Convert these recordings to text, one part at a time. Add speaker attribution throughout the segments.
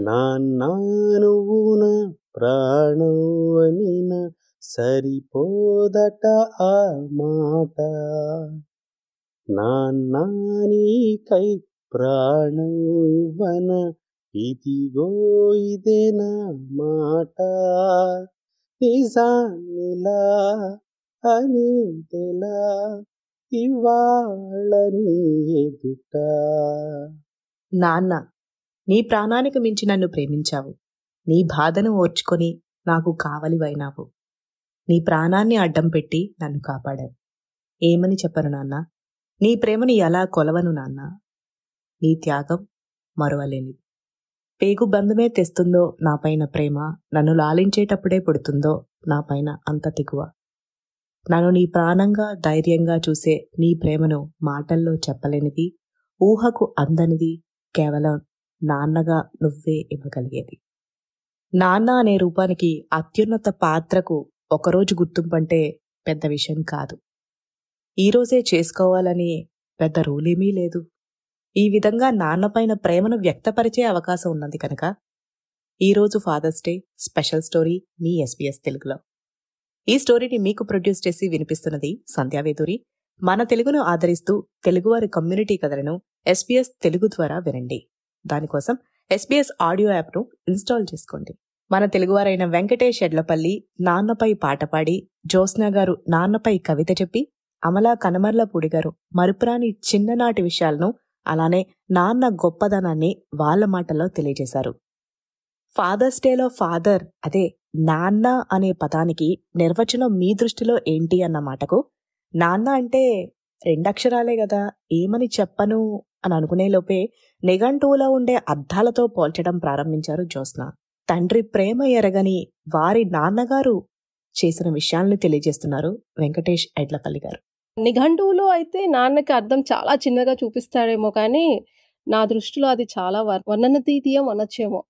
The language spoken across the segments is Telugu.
Speaker 1: నాన్న నువ్వు నా ప్రాణమనిన సరిపోదట ఆ మాట నాన్న నీకై ప్రాణం ఇవ్వన ఇదిగో ఇదే నా మాట నిజానిలా అనేదెలా ఇవాళ నీ ఎదుట
Speaker 2: నాన్న నీ ప్రాణానికి మించి నన్ను ప్రేమించావు నీ బాధను ఓర్చుకొని నాకు కావలివైనావు నీ ప్రాణాన్ని అడ్డం పెట్టి నన్ను కాపాడావు ఏమని చెప్పను నాన్న నీ ప్రేమని ఎలా కొలవను నాన్న నీ త్యాగం మరువలేనిది పేగు బంధమే తెస్తుందో నాపైన ప్రేమ నన్ను లాలించేటప్పుడే పుడుతుందో నాపైన అంత తెగువ నన్ను నీ ప్రాణంగా ధైర్యంగా చూసే నీ ప్రేమను మాటల్లో చెప్పలేనిది ఊహకు అందనిది కేవలం నాన్నగా నువ్వే ఇవ్వగలిగేది నాన్న అనే రూపానికి అత్యున్నత పాత్రకు ఒకరోజు గుర్తింపంటే పెద్ద విషయం కాదు ఈరోజే చేసుకోవాలని పెద్ద రూలేమీ లేదు ఈ విధంగా నాన్నపైన ప్రేమను వ్యక్తపరిచే అవకాశం ఉన్నది కనుక ఈరోజు ఫాదర్స్ డే స్పెషల్ స్టోరీ మీ ఎస్బీఎస్ తెలుగులో ఈ స్టోరీని మీకు ప్రొడ్యూస్ చేసి వినిపిస్తున్నది సంధ్యావేదూరి మన తెలుగును ఆదరిస్తూ తెలుగువారి కమ్యూనిటీ కథలను ఎస్బీఎస్ తెలుగు ద్వారా వినండి దానికోసం ఎస్బీఎస్ ఆడియో యాప్ను ఇన్స్టాల్ చేసుకోండి మన తెలుగువారైన వెంకటేష్ ఎడ్లపల్లి నాన్నపై పాట పాడి జ్యోత్స్న గారు నాన్నపై కవిత చెప్పి అమలా కనమర్లపూడి గారు మరుపురాని చిన్ననాటి విషయాలను అలానే నాన్న గొప్పదనాన్ని వాళ్ళ మాటల్లో తెలియజేశారు ఫాదర్స్ డేలో ఫాదర్ అదే నాన్న అనే పదానికి నిర్వచనం మీ దృష్టిలో ఏంటి అన్న మాటకు నాన్న అంటే రెండక్షరాలే కదా ఏమని చెప్పను అని అనుకునే లోపే నిఘంటువులో ఉండే అర్థాలతో పోల్చడం ప్రారంభించారు జ్యోత్స్న తండ్రి ప్రేమ ఎరగని వారి నాన్నగారు చేసిన విషయాల్ని తెలియజేస్తున్నారు వెంకటేష్ ఎడ్లపల్లి గారు
Speaker 3: నిఘంటువులో అయితే నాన్నకి అర్థం చాలా చిన్నగా చూపిస్తాడేమో కానీ నా దృష్టిలో అది చాలా వర్- వర్ణనతీతీయం అనొచ్చేమో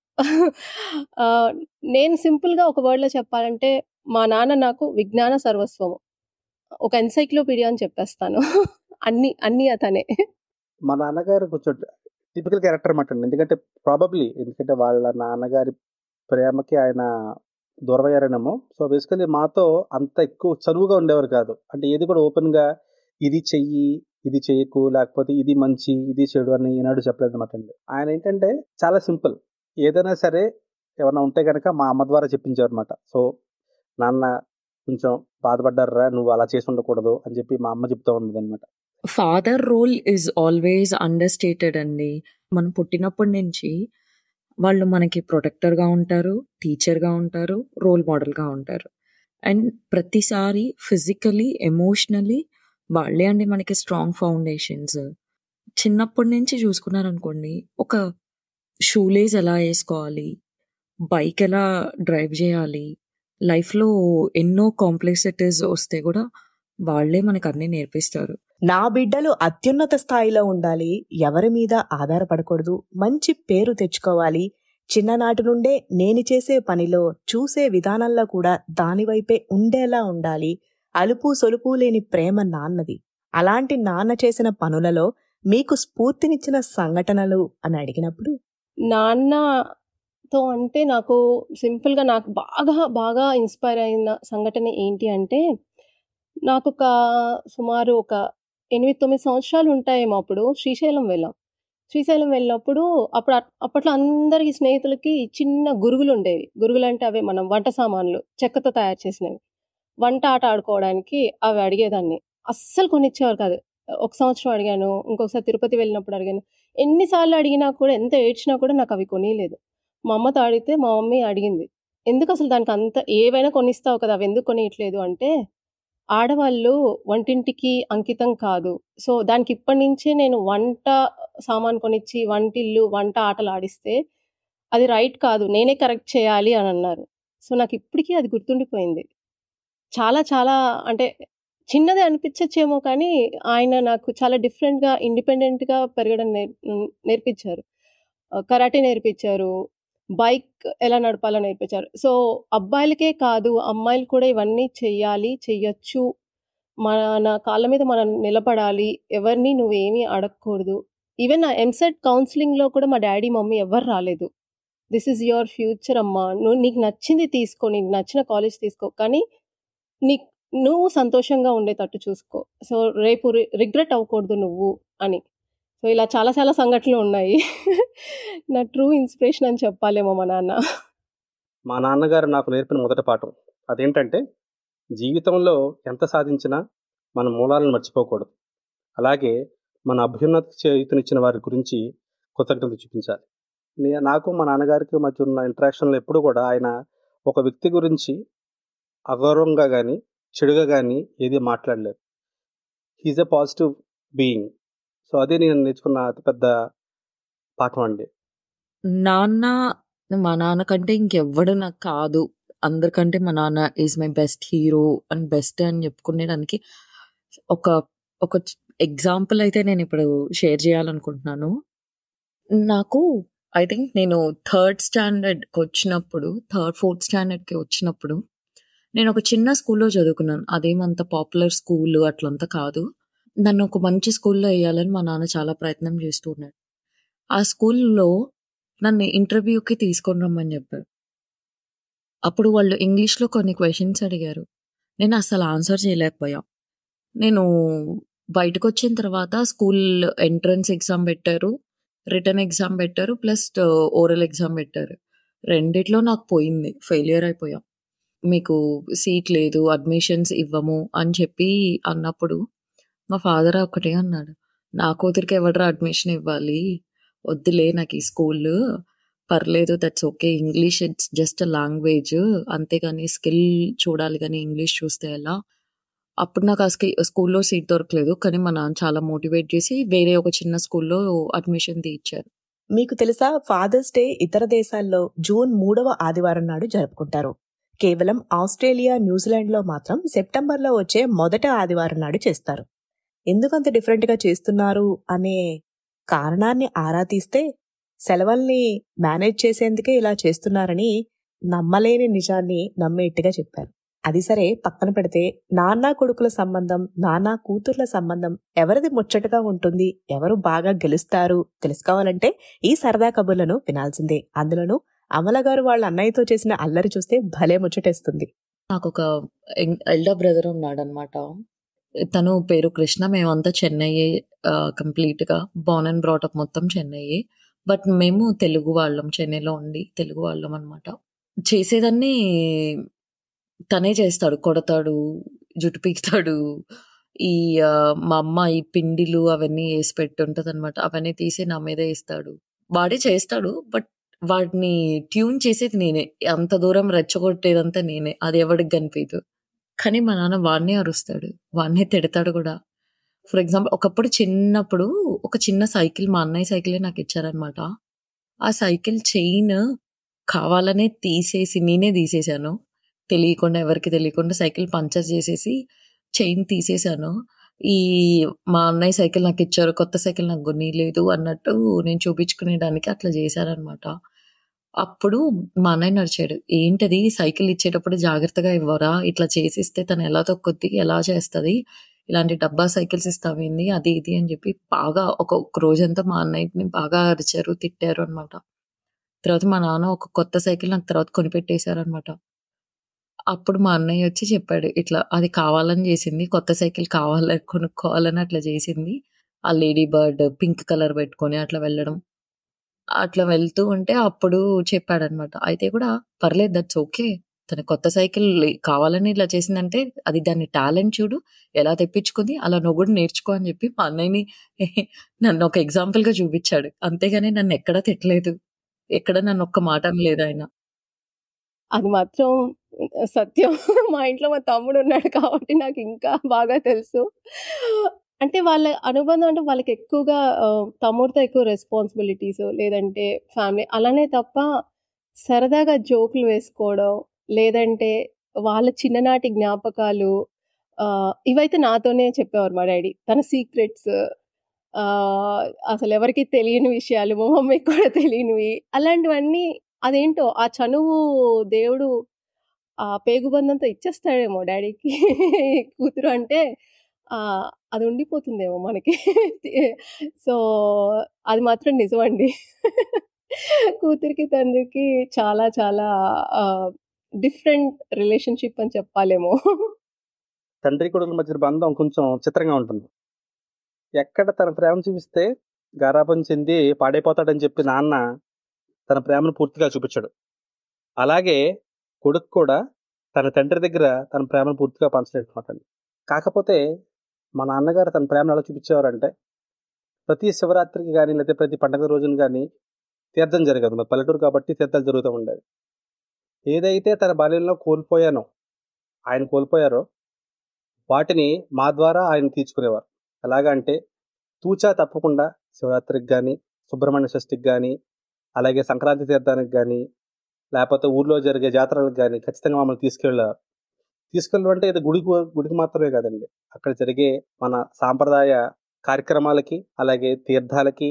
Speaker 3: ఆ, నేను సింపుల్గా ఒక వర్డ్లో చెప్పాలంటే మా నాన్న నాకు విజ్ఞాన సర్వస్వము ఒక ఎన్సైక్లోపీడియా అని చెప్పేస్తాను అన్ని అన్ని అతనే
Speaker 1: మా నాన్నగారు కొంచెం టిపికల్ క్యారెక్టర్ అనమాట ఎందుకంటే ప్రాబబ్లీ ఎందుకంటే వాళ్ళ నాన్నగారి ప్రేమకి ఆయన దూరమయ్యారనేమో సో బేసికలీ మాతో అంత ఎక్కువ చనువుగా ఉండేవారు కాదు అంటే ఏది కూడా ఓపెన్గా ఇది చెయ్యి ఇది చెయ్యకు లేకపోతే ఇది మంచి ఇది చెడు అని ఈనాడు చెప్పలేదు అనమాట అండి ఆయన ఏంటంటే చాలా సింపుల్ ఏదైనా సరే ఏమైనా ఉంటే కనుక మా అమ్మ ద్వారా చెప్పించారు అనమాట సో నాన్న కొంచెం బాధపడ్డారా నువ్వు అలా చేసి ఉండకూడదు అని చెప్పి మా అమ్మ చెప్తా ఉండదు అనమాట
Speaker 4: father role is always understated అండి మనం పుట్టినప్పటి నుంచి వాళ్ళు మనకి ప్రొటెక్టర్గా ఉంటారు టీచర్గా ఉంటారు రోల్ మోడల్గా ఉంటారు అండ్ ప్రతిసారి ఫిజికలీ ఎమోషనలీ వాళ్ళే అండి మనకి స్ట్రాంగ్ ఫౌండేషన్స్ చిన్నప్పటి నుంచి చూసుకున్నారనుకోండి ఒక షూలేస్ ఎలా వేసుకోవాలి బైక్ ఎలా డ్రైవ్ చేయాలి లైఫ్లో ఎన్నో కాంప్లెక్సిటీస్ వస్తే కూడా వాళ్ళే మనకు అన్నీ నేర్పిస్తారు
Speaker 2: నా బిడ్డలు అత్యున్నత స్థాయిలో ఉండాలి ఎవరి మీద ఆధారపడకూడదు మంచి పేరు తెచ్చుకోవాలి చిన్ననాటి నుండే నేను చేసే పనిలో చూసే విధానంలో కూడా దానివైపే ఉండేలా ఉండాలి అలుపు సొలుపు లేని ప్రేమ నాన్నది అలాంటి నాన్న చేసిన పనులలో మీకు స్ఫూర్తినిచ్చిన సంఘటనలు అని అడిగినప్పుడు
Speaker 3: నాన్నతో అంటే నాకు సింపుల్గా నాకు బాగా బాగా ఇన్స్పైర్ అయిన సంఘటన ఏంటి అంటే నాకు ఒక సుమారు ఒక ఎనిమిది తొమ్మిది సంవత్సరాలు ఉంటాయేమో అప్పుడు శ్రీశైలం వెళ్ళాం శ్రీశైలం వెళ్ళినప్పుడు అప్పుడు అట్- అప్పట్లో అందరికి స్నేహితులకి చిన్న గురుగులు ఉండేవి గురుగులు అంటే అవే మనం వంట సామాన్లు చెక్కతో తయారు చేసినవి వంట ఆట ఆడుకోవడానికి అవి అడిగేదాన్ని అస్సలు కొనిచ్చేవారు కాదు ఒక సంవత్సరం అడిగాను ఇంకొకసారి తిరుపతి వెళ్ళినప్పుడు అడిగాను ఎన్నిసార్లు అడిగినా కూడా ఎంత ఏడ్చినా కూడా నాకు అవి కొనియలేదు మా అమ్మతో అడిగితే మా మమ్మీ అడిగింది ఎందుకు అసలు దానికి అంత ఏవైనా కొనిస్తావు కదా అవి ఎందుకు కొనియట్లేదు అంటే ఆడవాళ్ళు వంటింటికి అంకితం కాదు సో దానికి ఇప్పటి నుంచే నేను వంట సామాన్ కొనిచ్చి వంటిల్లు వంట ఆటలు ఆడిస్తే అది రైట్ కాదు నేనే కరెక్ట్ చేయాలి అని అన్నారు సో నాకు ఇప్పటికీ అది గుర్తుండిపోయింది చాలా చాలా అంటే చిన్నదే అనిపించచ్చేమో కానీ ఆయన నాకు చాలా డిఫరెంట్గా ఇండిపెండెంట్గా పెరగడం నేర్ నేర్పించారు కరాటే నేర్పించారు బైక్ ఎలా నడపాలో నేర్పించారు సో అబ్బాయిలకే కాదు అమ్మాయిలు కూడా ఇవన్నీ చెయ్యాలి చెయ్యొచ్చు మన కాళ్ళ మీద మనం నిలబడాలి ఎవరిని నువ్వేమీ అడగకూడదు ఈవెన్ నా ఎంసెట్ కౌన్సిలింగ్లో కూడా మా డాడీ మమ్మీ ఎవరు రాలేదు దిస్ ఈజ్ యువర్ ఫ్యూచర్ అమ్మా నువ్వు నీకు నచ్చింది తీసుకో నీకు నచ్చిన కాలేజ్ తీసుకో కానీ నీకు నువ్వు సంతోషంగా ఉండేటట్టు చూసుకో సో రేపు రిగ్రెట్ అవ్వకూడదు నువ్వు అని సో ఇలా చాలా చాలా సంఘటనలు ఉన్నాయి నా ట్రూ ఇన్స్పిరేషన్ అని చెప్పాలేమో మా నాన్న
Speaker 1: మా నాన్నగారు నాకు నేర్పిన మొదటి పాఠం అదేంటంటే జీవితంలో ఎంత సాధించినా మన మూలాలను మర్చిపోకూడదు అలాగే మన అభ్యున్నతి చేయుతనిచ్చిన వారి గురించి కృతజ్ఞత చూపించాలి నే- నాకు మా నాన్నగారికి మధ్య ఉన్న ఇంటరాక్షన్లో ఎప్పుడు కూడా ఆయన ఒక వ్యక్తి గురించి అగౌరవంగా కానీ చెడుగా కానీ ఏది మాట్లాడలేదు he's a positive being so అదే నేను నేర్చుకున్న అతిపెద్ద పాఠం అండి
Speaker 4: నాన్న మా నాన్న కంటే ఇంకెవ్వడు నాకు కాదు అందరికంటే మా నాన్న is my best hero and best అని చెప్పుకునేదానికి ఒక ఒక ఎగ్జాంపుల్ అయితే నేను ఇప్పుడు షేర్ చేయాలనుకుంటున్నాను నాకు ఐ థింక్ నేను థర్డ్ స్టాండర్డ్కి వచ్చినప్పుడు థర్డ్ ఫోర్త్ స్టాండర్డ్కి వచ్చినప్పుడు నేను ఒక చిన్న స్కూల్లో చదువుకున్నాను అదేమంత పాపులర్ స్కూల్ అట్లంతా కాదు నన్ను ఒక మంచి స్కూల్లో వేయాలని మా నాన్న చాలా ప్రయత్నం చేస్తూ ఉన్నాడు ఆ స్కూల్లో నన్ను ఇంటర్వ్యూకి తీసుకొని రమ్మని చెప్పారు అప్పుడు వాళ్ళు ఇంగ్లీష్లో కొన్ని క్వశ్చన్స్ అడిగారు నేను అసలు ఆన్సర్ చేయలేకపోయా నేను బయటకు వచ్చిన తర్వాత స్కూల్ ఎంట్రన్స్ ఎగ్జామ్ పెట్టారు రిటర్న్ ఎగ్జామ్ పెట్టారు ప్లస్ ఓరల్ ఎగ్జామ్ పెట్టారు రెండిట్లో నాకు పోయింది ఫెయిలియర్ అయిపోయాం మీకు సీట్ లేదు అడ్మిషన్స్ ఇవ్వము అని చెప్పి అన్నప్పుడు మా ఫాదర్ ఒకటే అన్నాడు నా కూతురికి ఎవడరా అడ్మిషన్ ఇవ్వాలి వద్దులే నాకు ఈ స్కూల్ పర్లేదు that's okay English it's just a language అంతేగాని స్కిల్ చూడాలి కానీ ఇంగ్లీష్ చూస్తే ఎలా అప్పుడు నాకు ఆ స్కి స్కూల్లో సీట్ దొరకలేదు కానీ మా నాన్న చాలా మోటివేట్ చేసి వేరే ఒక చిన్న స్కూల్లో అడ్మిషన్ తీయించారు
Speaker 2: మీకు తెలుసా ఫాదర్స్ డే ఇతర దేశాల్లో జూన్ మూడవ ఆదివారం నాడు జరుపుకుంటారు కేవలం ఆస్ట్రేలియా న్యూజిలాండ్లో మాత్రం సెప్టెంబర్లో వచ్చే మొదట ఆదివారం నాడు చేస్తారు ఎందుకంత డిఫరెంట్గా చేస్తున్నారు అనే కారణాన్ని ఆరా తీస్తే సెలవుల్ని మేనేజ్ చేసేందుకే ఇలా చేస్తున్నారని నమ్మలేని నిజాన్ని నమ్మేట్టుగా చెప్పారు అది సరే పక్కన పెడితే నాన్న కొడుకుల సంబంధం నాన్న కూతుర్ల సంబంధం ఎవరిది ముచ్చటగా ఉంటుంది ఎవరు బాగా గెలుస్తారు తెలుసుకోవాలంటే ఈ సరదా కబుర్లను వినాల్సిందే అందులోనూ అమల గారు వాళ్ళ అన్నయ్యతో చేసిన అల్లరి చూస్తే భలే ముచ్చటేస్తుంది
Speaker 4: నాకు ఒక ఎల్డర్ బ్రదర్ ఉన్నాడు అనమాట తను పేరు కృష్ణ మేమంతా చెన్నై కంప్లీట్ గా బోర్న్ అండ్ బ్రాటప్ మొత్తం చెన్నై బట్ మేము తెలుగు వాళ్ళం చెన్నైలో ఉండి తెలుగు వాళ్ళం అనమాట చేసేదాన్ని తనే చేస్తాడు కొడతాడు జుట్టు పీకుతాడు ఈ ఆ, మా అమ్మ ఈ పిండిలు అవన్నీ వేసి పెట్టుంటది అనమాట అవన్నీ తీసి నా మీద వేస్తాడు వాడే చేస్తాడు బట్ వాడిని ట్యూన్ చేసేది నేనే అంత దూరం రెచ్చగొట్టేదంతా నేనే అది ఎవరికి కనిపించదు కానీ మా నాన్న వాడినే అరుస్తాడు వాడినే తిడతాడు కూడా ఫర్ ఎగ్జాంపుల్ ఒకప్పుడు చిన్నప్పుడు ఒక చిన్న సైకిల్ మా అన్నయ్య సైకిలే నాకు ఇచ్చారనమాట ఆ సైకిల్ చైన్ కావాలనే తీసేసి నేనే తీసేశాను తెలియకుండా ఎవరికి తెలియకుండా సైకిల్ పంచర్ చేసేసి చైన్ తీసేశాను ఈ మా అన్నయ్య సైకిల్ నాకు ఇచ్చారు కొత్త సైకిల్ నాకు కొనిలేదు అన్నట్టు నేను చూపించుకునేదానికి అట్లా చేశారనమాట అప్పుడు మా అన్నయ్య నడిచాడు ఏంటది సైకిల్ ఇచ్చేటప్పుడు జాగ్రత్తగా ఇవ్వరా ఇట్లా చేసిస్తే తను ఎలా తొక్కుద్ది ఎలా చేస్తుంది ఇలాంటి డబ్బా సైకిల్స్ ఇస్తావేంది అది ఇది అని చెప్పి బాగా ఒక ఒక రోజంతా మా అన్నయ్యని బాగా అరిచారు తిట్టారు అనమాట తర్వాత మా నాన్న ఒక కొత్త సైకిల్ నాకు తర్వాత కొనిపెట్టేశారు అనమాట అప్పుడు మా అన్నయ్య వచ్చి చెప్పాడు ఇట్లా అది కావాలని చేసింది కొత్త సైకిల్ కావాలని కొనుక్కోవాలని అట్లా చేసింది ఆ లేడీ బర్డ్ పింక్ కలర్ పెట్టుకొని అట్లా వెళ్ళడం అట్లా వెళ్తూ ఉంటే అప్పుడు చెప్పాడనమాట అయితే కూడా పర్లేదు దట్స్ ఓకే తన కొత్త సైకిల్ కావాలని ఇలా చేసిందంటే అది దాని టాలెంట్ చూడు ఎలా తెప్పించుకుంది అలా నువ్వు కూడా నేర్చుకో అని చెప్పి మా అన్నయ్యని నన్ను ఒక ఎగ్జాంపుల్ గా చూపించాడు అంతేగాని నన్ను ఎక్కడా తిట్టలేదు ఎక్కడ నన్ను ఒక్క మాట అనలేదు ఆయన
Speaker 3: అది మాత్రం సత్యం మా ఇంట్లో మా తమ్ముడు ఉన్నాడు కాబట్టి నాకు ఇంకా బాగా తెలుసు అంటే వాళ్ళ అనుబంధం అంటే వాళ్ళకి ఎక్కువగా ఆ, తమ్ముడితో ఎక్కువ రెస్పాన్సిబిలిటీస్ లేదంటే ఫ్యామిలీ అలానే తప్ప సరదాగా జోకులు వేసుకోవడం లేదంటే వాళ్ళ చిన్ననాటి జ్ఞాపకాలు ఆ, ఇవైతే నాతోనే చెప్పేవారు మా డాడీ తన సీక్రెట్స్ అసలు ఎవరికి తెలియని విషయాలు మా మమ్మీకి కూడా తెలియనివి అలాంటివన్నీ అదేంటో ఆ చనువు దేవుడు ఆ పేగుబంధంతో ఇచ్చేస్తాడేమో డాడీకి కూతురు అంటే ఆ, అది ఉండిపోతుందేమో మనకి సో అది మాత్రం నిజమండి కూతురికి, తండ్రికి చాలా చాలా ఆహ్, డిఫరెంట్ రిలేషన్‌షిప్ అని చెప్పాలేమో.
Speaker 1: తండ్రి కొడుకుల మధ్య బంధం కొంచెం చిత్రంగా ఉంటుంది. ఎక్కడ తన ప్రేమ చూపిస్తే గారాబం చెంది పాడైపోతాడని చెప్పి నాన్న తన ప్రేమను పూర్తిగా చూపించడు. అలాగే కొడుకు కూడా తన తండ్రి దగ్గర తన ప్రేమను పూర్తిగా పంచలేదనమాటండి. కాకపోతే మా నాన్నగారు తన ప్రేమను ఎలా చూపించేవారంటే ప్రతి శివరాత్రికి గాని, లేతే ప్రతి పండగ రోజున గాని తీర్థం జరగదు. మాది పల్లెటూరు కాబట్టి తీర్థాలు జరుగుతూ ఉండేవి. ఏదైతే తన బాల్యంలో కోల్పోయానో, ఆయన కోల్పోయారో వాటిని మా ద్వారా ఆయన తీర్చుకునేవారు. ఎలాగా అంటే తూచా తప్పకుండా శివరాత్రికి గాని, సుబ్రహ్మణ్య షష్ఠికి గాని, అలాగే సంక్రాంతి తీర్థానికి గాని, లేపోతే ఊర్లో జరిగే జాతరలకు గాని ఖచ్చితంగా మమ్మల్ని తీసుకెళ్ళేవారు. తీసుకెళ్ళడం అంటే ఇది గుడికి గుడికి మాత్రమే కాదండి. అక్కడ జరిగే మన సాంప్రదాయ కార్యక్రమాలకి, అలాగే తీర్థాలకి,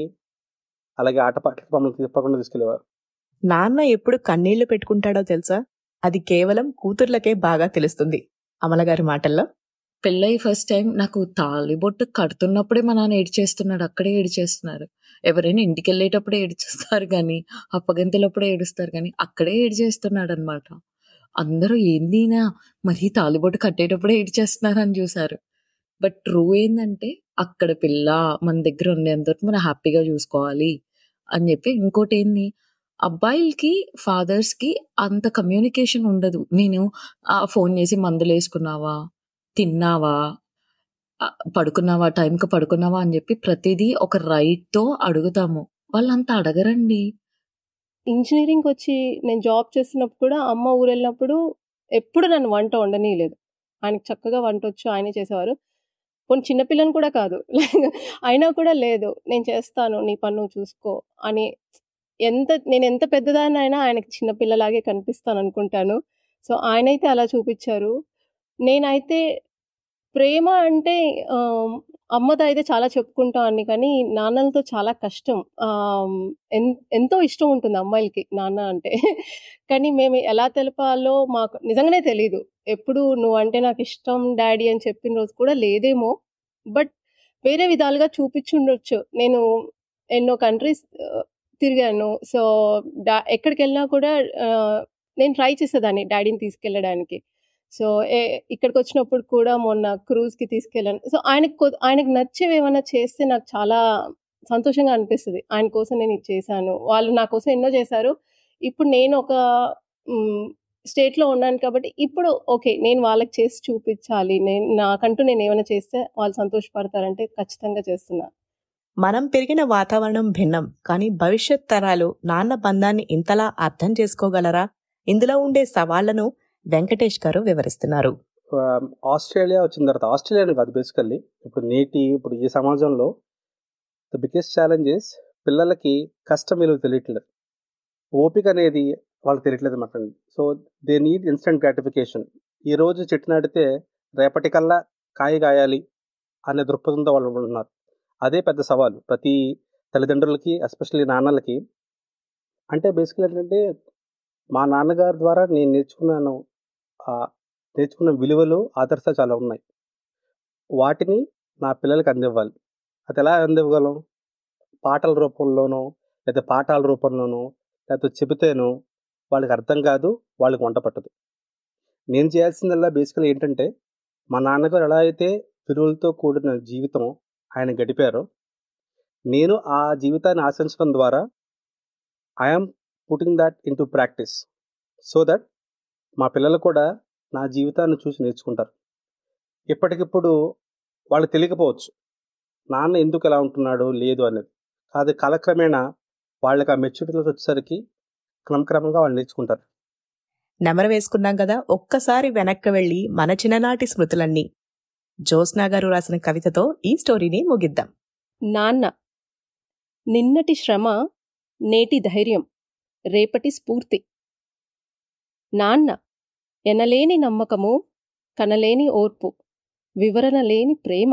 Speaker 1: అలాగే ఆటపాటలకి మమ్మల్ని తప్పకుండా తీసుకెళ్ళేవారు.
Speaker 2: నాన్న ఎప్పుడు కన్నీళ్లు పెట్టుకుంటాడో తెలుసా? అది కేవలం కూతుర్లకే బాగా తెలుస్తుంది. అమలగారి మాటల్లో
Speaker 4: పెళ్ళై ఫస్ట్ టైం నాకు తాళిబొట్టు కడుతున్నప్పుడే మా నాన్న ఏడ్చేస్తున్నాడు. అక్కడే ఏడ్చేస్తున్నారు. ఎవరైనా ఇంటికెళ్ళేటప్పుడే ఏడ్చేస్తారు గానీ, అప్పగింతలప్పుడే ఏడుస్తారు గానీ, అక్కడే ఏడ్చేస్తున్నాడనమాట. అందరూ ఏందీనా మరీ తాళిబొట్టు కట్టేటప్పుడే ఏడ్చేస్తున్నారని చూసారు. బట్ ట్రూ ఏందంటే అక్కడ పిల్ల మన దగ్గర ఉండేంత వరకు మనం హ్యాపీగా చూసుకోవాలి అని చెప్పి ఇంకోటేంది అబ్బాయిలకి ఫాదర్స్‌కి అంత కమ్యూనికేషన్ ఉండదు. నేను ఆహ్, ఫోన్ చేసి మందులేసుకున్నావా? తిన్నావా? ఆహ్, పడుకున్నావా? టైంకి పడుకున్నావా? అని చెప్పి ప్రతిదీ ఒక రైట్‌తో అడుగుతాము. వాళ్ళంత అడగరండి.
Speaker 3: ఇంజినీరింగ్‌కొచ్చి నేను జాబ్ చేస్తున్నప్పుడు కూడా అమ్మ ఊరెళ్ళినప్పుడు ఎప్పుడు నన్ను వంట వండనీయలేదు. ఆయనకి చక్కగా వంటొచ్చు. ఆయనే చేసేవారు. పోనీ చిన్న పిల్లని కూడా కాదు. అయినా కూడా లేదు. నేను చేస్తాను. నీ పని నువ్వు చూసుకో అని ఎంత నేనెంత పెద్దదాన్నయినా ఆయనకి చిన్న పిల్లలాగే కనిపిస్తాననుకుంటాను. సో, ఆయనైతే అలా చూపిచ్చారు. నేనైతే ప్రేమ అంటే ఆహ్, అమ్మతో అయితే చాలా చెప్పుకుంటాన్ని కానీ, నాన్నలతో చాలా కష్టం. ఆహ్, ఎన్ ఎంతో ఇష్టం ఉంటుంది అమ్మాయిలకి నాన్న అంటే. కానీ మేము ఎలా తెలపాలో మాకు నిజంగానే తెలీదు. ఎప్పుడు నువ్వంటే నాకిష్టం డాడీ అని చెప్పిన రోజు కూడా లేదేమో. బట్ వేరే విధాలుగా చూపిచ్చుండొచ్చు. నేను ఎన్నో కంట్రీస్ ఆహ్, తిరిగాను. సో, డా ఎక్కడికెళ్ళినా కూడా ఆహ్, నేను ట్రై చేసేదాన్ని డాడీని తీసుకెళ్ళడానికి. సో, ఎ ఇక్కడికొచ్చినప్పుడు కూడా మొన్న క్రూజ్‌కి తీసుకెళ్ళాను. సో, ఆయనకు కొ ఆయనకు నచ్చేవేమన్నా చేస్తే నాకు చాలా సంతోషంగా అనిపిస్తది. ఆయన కోసం నేను ఇది చేశాను. వాళ్ళు నా కోసం ఎన్నో చేశారు. ఇప్పుడు నేను ఒక హ్మ్, స్టేట్‌లో ఉన్నాను కాబట్టి ఇప్పుడు ఓకే. నేను వాళ్ళకి చేసి చూపిచ్చాలి. నేను నాకంటూ నేనేమైనా చేస్తే వాళ్ళు సంతోషపడతారంటే ఖచ్చితంగా చేస్తున్నా.
Speaker 2: మనం పెరిగిన వాతావరణం భిన్నం. కానీ భవిష్యత్ తరాలు నాన్న బంధాన్ని ఇంతలా అర్థం చేసుకోగలరా? ఇందులో ఉండే సవాళ్లను వెంకటేష్ గారు వివరిస్తున్నారు.
Speaker 1: ఆహ్, ఆస్ట్రేలియా వచ్చిన తర్వాత ఆస్ట్రేలియా అని కాదు బేసికల్లీ. ఇప్పుడు నేటి ఇప్పుడు ఈ సమాజంలో ద బిగ్గెస్ట్ ఛాలెంజ్ ఈస్ పిల్లలకి కష్టం విలువ తెలియట్లేదు. ఓపిక అనేది వాళ్ళకి తెలియట్లేదనమాటండి. So, they need instant gratification. ఈరోజు చెట్టు నాటితే రేపటికల్లా కాయ గాయాలి అనే దృక్పథంతో వాళ్ళు ఉంటున్నారు. అదే పెద్ద సవాలు. ప్రతి తల్లిదండ్రులకి ఎస్పెషల్లీ నాన్నలకి. అంటే బేసికల్లీ ఏంటంటే మా నాన్నగారి ద్వారా నేను నేర్చుకున్నాను ఆహ్, నేర్చుకున్న విలువలు, ఆదర్శాలు చాలా ఉన్నాయి. వాటిని నా పిల్లలకి అందివ్వాలి. అదెలా అందివ్వగలం? పాటల రూపంలోనో, లేతే పాఠాల రూపంలోనో, లేతే చెబితేనో వాళ్ళకి అర్థం కాదు. వాళ్ళకి వంట పట్టదు. నేను చేయాల్సిందల్లా బేసికల్లీ ఏంటంటే, మా నాన్నగారు ఎలా అయితే విలువలతో కూడిన జీవితం ఆయన గడిపారో, నేను ఆ జీవితాన్ని ఆచరించడం ద్వారా I am putting that into practice. So that మా పిల్లలు కూడా నా జీవితాన్ని చూసి నేర్చుకుంటారు. ఇప్పటికిప్పుడు వాళ్ళకి తెలియకపోవచ్చు. నాన్న ఎందుకు ఇలా ఉంటున్నాడు, లేదు అనేది. అది కాలక్రమేణా వాళ్ళకి ఆ మెచ్యూరిటీలోకి వచ్చేసరికి క్రమక్రమంగా వాళ్ళు నేర్చుకుంటారు.
Speaker 2: నెమరు వేసుకున్నాం కదా ఒక్కసారి వెనక్కి వెళ్ళి మన చిన్ననాటి స్మృతులన్నీ జ్యోత్స్నా గారు రాసిన కవితతో ఈ స్టోరీని ముగిద్దాం.
Speaker 3: నాన్న నిన్నటి శ్రమ నేటి ధైర్యం రేపటి స్ఫూర్తి. నాన్న ఎనలేని నమ్మకము కనలేని ఓర్పు వివరణ లేని ప్రేమ.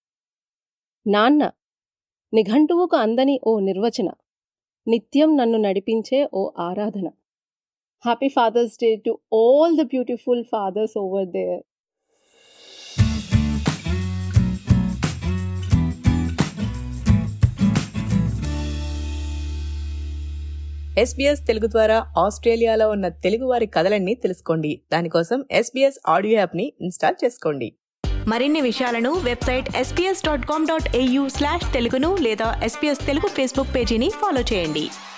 Speaker 3: నాన్న నిఘంటువుకు అందని ఓ నిర్వచన నిత్యం నన్ను నడిపించే ఓ ఆరాధన. Happy fathers day to all the beautiful fathers over there.
Speaker 2: SBS Telugu ద్వారా ఆస్ట్రేలియాలో ఉన్న తెలుగు వారి కథలన్నీ తెలుసుకోండి దానికోసం ఎస్బీఎస్ ఆడియో యాప్ని ఇన్స్టాల్ చేసుకోండి
Speaker 5: మరిన్ని విషయాలను website SPS dot com dot AU slash తెలుగును లేదా ఎస్పీఎస్ తెలుగు ఫేస్బుక్ పేజీని ఫాలో చేయండి